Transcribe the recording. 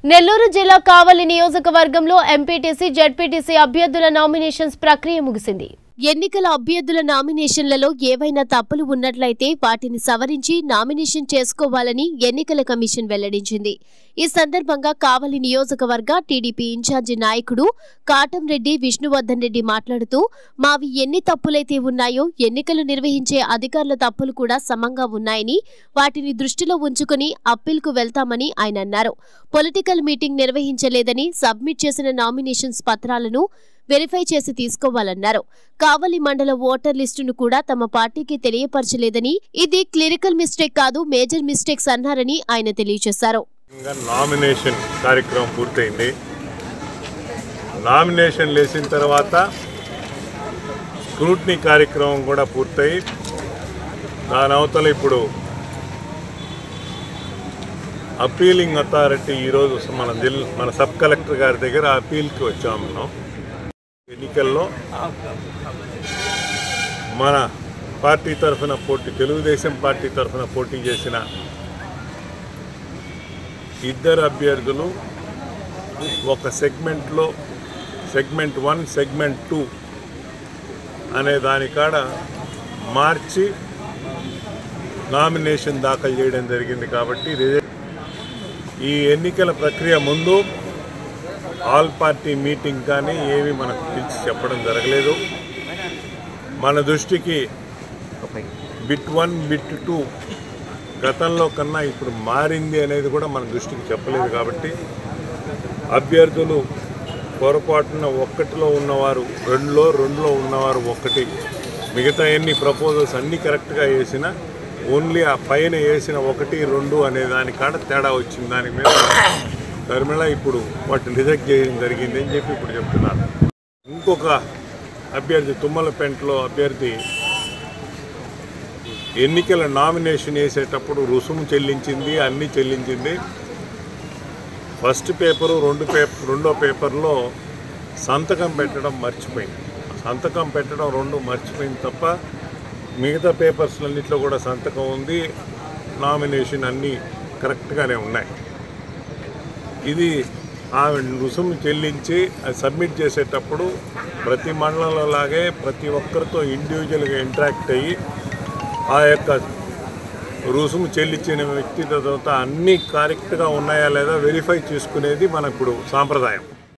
నెల్లూరు జిల్లా కావలి నియోజకవర్గంలో MPTC ZPTC అభ్యర్థుల నామినేషన్స్ ప్రక్రియ ముగిసింది ఎన్నికల అభ్యర్థుల నామినేషన్లలో ఏవైనా తప్పులు ఉన్నట్లయితే వాటిని సవరించి నామినేషన్ చేసుకోవాలని ఎన్నికల కమిషన్ వెల్లడించింది ఈ సందర్భంగా కావలి నియోజకవర్గ టీడీపీ ఇన్ఛార్జి నాయకుడు కాటంరెడ్డి విష్ణువర్ధన్ రెడ్డి మాట్లాడుతూ మావి ఎన్ని తప్పులైతే ఉన్నాయో ఎన్నికలు నిర్వహించే అధికారుల తప్పులు కూడా సమంగా ఉన్నాయని వాటిని దృష్టిలో ఉంచుకుని అప్పీల్కు వెళ్తామని ఆయన అన్నారు పొలిటికల్ మీటింగ్ నిర్వహించలేదని సబ్మిట్ చేసిన నామినేషన్స్ పత్రాలను వెరిఫై చేసి తీసుకోవాలన్నారు కావలి మండల ఓటర్ లిస్టును కూడా తమ పార్టీకి తెలియపరచలేదని ఇది క్లిరికల్ మిస్టేక్ కాదు మేజర్ మిస్టేక్స్ అన్నారని ఆయన తెలియజేశారు ఇంకా నామినేషన్ కార్యక్రమం పూర్తయింది నామినేషన్ వేసిన తర్వాత స్క్రూట్నీ కార్యక్రమం కూడా పూర్తయి దాని అవతల ఇప్పుడు అపీలింగ్ అథారిటీ ఈరోజు మన జిల్లా మన సబ్ కలెక్టర్ గారి దగ్గర అపీల్కి వచ్చాము మనం ఎన్నికల్లో మన పార్టీ తరఫున పోటీ తెలుగుదేశం పార్టీ తరఫున పోటీ చేసిన ఇద్దరు అభ్యర్థులు ఒక సెగ్మెంట్లో సెగ్మెంట్ వన్ సెగ్మెంట్ టూ అనే దానికాడ మార్చి నామినేషన్ దాఖలు చేయడం జరిగింది కాబట్టి రిజ- ఈ ఎన్నికల ప్రక్రియ ముందు ఆల్ పార్టీ మీటింగ్ కానీ ఏవి మనకు పిలిచి చెప్పడం జరగలేదు మన దృష్టికి బిట్ వన్ బిట్ టూ గతంలో కన్నా ఇప్పుడు మారింది అనేది కూడా మన దృష్టికి చెప్పలేదు కాబట్టి అభ్యర్థులు పొరపాటున ఒక్కటిలో ఉన్నవారు రెండులో రెండులో ఉన్నవారు ఒక్కటి మిగతా ఎన్ని ప్రపోజల్స్ అన్నీ కరెక్ట్గా వేసిన ఓన్లీ ఆ పైన వేసిన ఒకటి రెండు అనే దాని కాడ తేడా వచ్చింది దాని మీద ధర్మిళ ఇప్పుడు వాటిని రిజెక్ట్ చేయడం జరిగింది అని చెప్పి ఇప్పుడు చెప్తున్నారు ఇంకొక అభ్యర్థి తుమ్మలపెంటలో అభ్యర్థి ఎన్నికల నామినేషన్ వేసేటప్పుడు రుసుము చెల్లించింది అన్నీ చెల్లించింది ఫస్ట్ పేపరు రెండు పేపర్ రెండో పేపర్లో సంతకం పెట్టడం మర్చిపోయింది సంతకం పెట్టడం రెండు మర్చిపోయింది తప్ప మిగతా పేపర్స్లన్నింటిలో కూడా సంతకం ఉంది నామినేషన్ అన్నీ కరెక్ట్గానే ఉన్నాయి ఇది ఆమె రుసుము చెల్లించి అది సబ్మిట్ చేసేటప్పుడు ప్రతి మండలంలో లాగే ప్రతి ఒక్కరితో ఇండివిజువల్గా ఇంటరాక్ట్ అయ్యి ఆ యొక్క రుసుము చెల్లించిన వ్యక్తి తర్వాత అన్నీ కరెక్ట్గా ఉన్నాయా లేదా వెరిఫై చేసుకునేది మన ఇప్పుడు సాంప్రదాయం